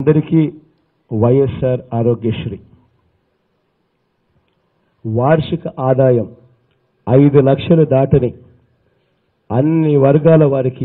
అందరికీ వైఎస్ఆర్ ఆరోగ్యశ్రీ వార్షిక ఆదాయం ఐదు లక్షలు దాటని అన్ని వర్గాల వారికి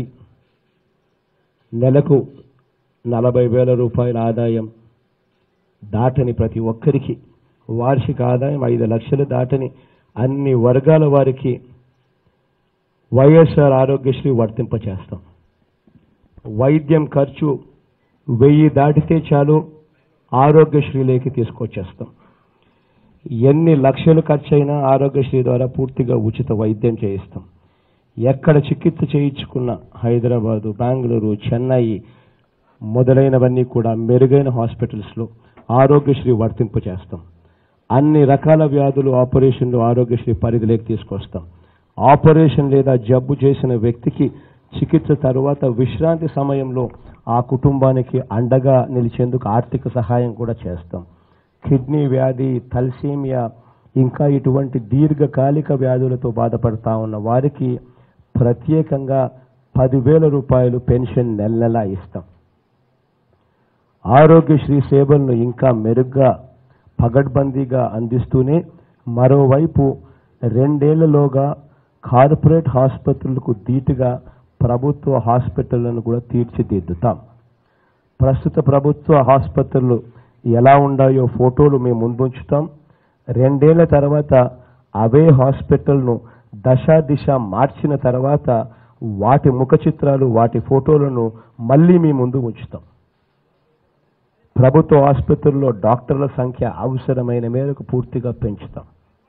నెలకు నలభై వేల రూపాయల ఆదాయం దాటని ప్రతి ఒక్కరికి వార్షిక ఆదాయం ఐదు లక్షలు దాటని అన్ని వర్గాల వారికి వైఎస్ఆర్ ఆరోగ్యశ్రీ వర్తింపచేస్తాం వైద్యం ఖర్చు వెయ్యి దాటితే చాలు ఆరోగ్యశ్రీలోకి తీసుకొచ్చేస్తాం ఎన్ని లక్షలు ఖర్చు అయినా ఆరోగ్యశ్రీ ద్వారా పూర్తిగా ఉచిత వైద్యం చేయిస్తాం ఎక్కడ చికిత్స చేయించుకున్న హైదరాబాదు బెంగళూరు చెన్నై మొదలైనవన్నీ కూడా మెరుగైన హాస్పిటల్స్లో ఆరోగ్యశ్రీ వర్తింపు చేస్తాం అన్ని రకాల వ్యాధులు ఆపరేషన్లు ఆరోగ్యశ్రీ పరిధిలోకి తీసుకొస్తాం ఆపరేషన్ లేదా జబ్బు చేసిన వ్యక్తికి చికిత్స తరువాత విశ్రాంతి సమయంలో ఆ కుటుంబానికి అండగా నిలిచేందుకు ఆర్థిక సహాయం కూడా చేస్తాం కిడ్నీ వ్యాధి తల్సీమియా ఇంకా ఇటువంటి దీర్ఘకాలిక వ్యాధులతో బాధపడతా ఉన్న వారికి ప్రత్యేకంగా పదివేల రూపాయలు పెన్షన్ నెల నెలా ఇస్తాం ఆరోగ్యశ్రీ సేవలను ఇంకా మెరుగ్గా పగడ్బందీగా అందిస్తూనే మరోవైపు రెండేళ్లలోగా కార్పొరేట్ ఆసుపత్రులకు ధీటుగా ప్రభుత్వ హాస్పిటళ్లను కూడా తీర్చిదిద్దుతాం ప్రస్తుత ప్రభుత్వ ఆసుపత్రులు ఎలా ఉండాయో ఫోటోలు మేము ముందుంచుతాం రెండేళ్ల తర్వాత అవే హాస్పిటల్ను దశ దిశ మార్చిన తర్వాత వాటి ముఖ చిత్రాలు వాటి ఫోటోలను మళ్ళీ మీ ముందు ఉంచుతాం ప్రభుత్వ ఆసుపత్రుల్లో డాక్టర్ల సంఖ్య అవసరమైన మేరకు పూర్తిగా పెంచుతాం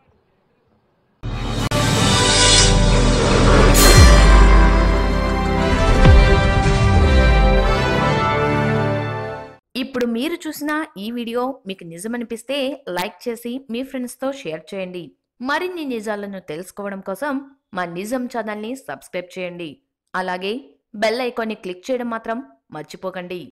ఇప్పుడు మీరు చూసిన ఈ వీడియో మీకు నిజమనిపిస్తే లైక్ చేసి మీ ఫ్రెండ్స్తో షేర్ చేయండి మరిన్ని నిజాలను తెలుసుకోవడం కోసం మా నిజం ఛానల్ని సబ్స్క్రైబ్ చేయండి అలాగే బెల్ ఐకాన్ని క్లిక్ చేయడం మాత్రం మర్చిపోకండి